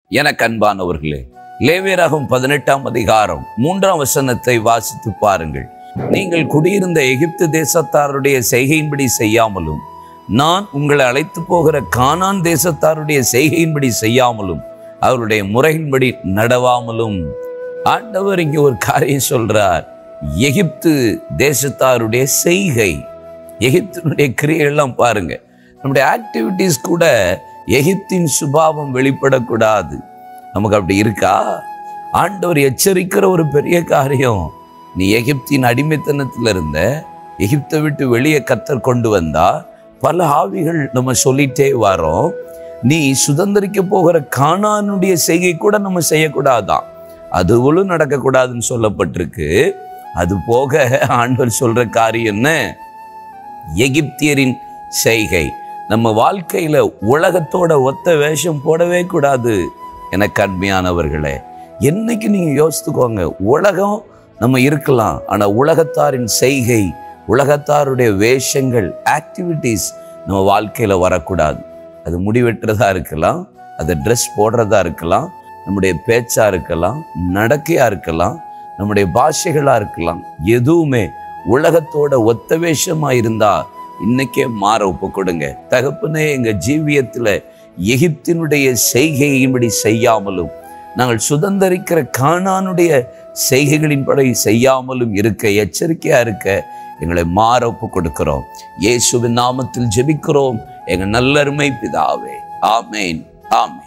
எனக்கு அன்பானவர்களே லேவியராகும் பதினெட்டாம் அதிகாரம் மூன்றாம் வசனத்தை வாசித்து பாருங்கள் நீங்கள் குடியிருந்த எகிப்து தேசத்தாருடைய செய்கையின்படி செய்யாமலும் நான் உங்களை அழைத்து போகிற கானான் தேசத்தாருடைய செய்கையின்படி செய்யாமலும் அவருடைய முறையின்படி நடவாமலும் ஆண்டவர் இங்கே ஒரு காரியம் சொல்றார் எகிப்து தேசத்தாருடைய செய்கை எகிப்தினுடைய கிரியையெல்லாம் பாருங்க நம்முடைய ஆக்டிவிட்டீஸ் கூட எகிப்தின் சுபாவம் வெளிப்படக்கூடாது நமக்கு அப்படி இருக்கா ஆண்டவர் எச்சரிக்கிற ஒரு பெரிய காரியம் நீ எகிப்தின் அடிமைத்தனத்தில் இருந்த எகிப்தை விட்டு வெளியே கத்தர் கொண்டு வந்தா பல ஆவிகள் நம்ம சொல்லிட்டே வரோம் நீ சுதந்திரிக்க போகிற கானானுடைய செய்கை கூட நம்ம செய்யக்கூடாதான் அதுவும் நடக்கக்கூடாதுன்னு சொல்லப்பட்டிருக்கு அது போக ஆண்டவர் சொல்ற காரியம் என்ன எகிப்தியரின் செய்கை நம்ம வாழ்க்கையில உலகத்தோட ஒத்த வேஷம் போடவே கூடாது எனக்கு அன்மையானவர்களே என்னைக்கு நீங்க யோசித்துக்கோங்க உலகம் நம்ம இருக்கலாம் ஆனா உலகத்தாரின் செய்கை உலகத்தாருடைய வேஷங்கள் ஆக்டிவிட்டீஸ் நம்ம வாழ்க்கையில வரக்கூடாது அது முடிவெட்டுறதா இருக்கலாம் அது ட்ரெஸ் போடுறதா இருக்கலாம் நம்முடைய பேச்சா இருக்கலாம் நடக்கையா இருக்கலாம் நம்முடைய பாஷைகளா இருக்கலாம் எதுவுமே உலகத்தோட ஒத்த வேஷமா இருந்தா இன்னைக்கே மாற ஒப்பு கொடுங்க தகப்பனே எங்க ஜீவியத்துல எகிப்தினுடைய செய்கையின்படி செய்யாமலும் நாங்கள் சுதந்திரிக்கிற கானானுடைய செய்கைகளின்படி செய்யாமலும் இருக்க எச்சரிக்கையா இருக்க எங்களை மாற ஒப்பு கொடுக்கிறோம் இயேசுவின் நாமத்தில் ஜெபிக்கிறோம் எங்க நல்லருமை பிதாவே ஆமேன் ஆமேன்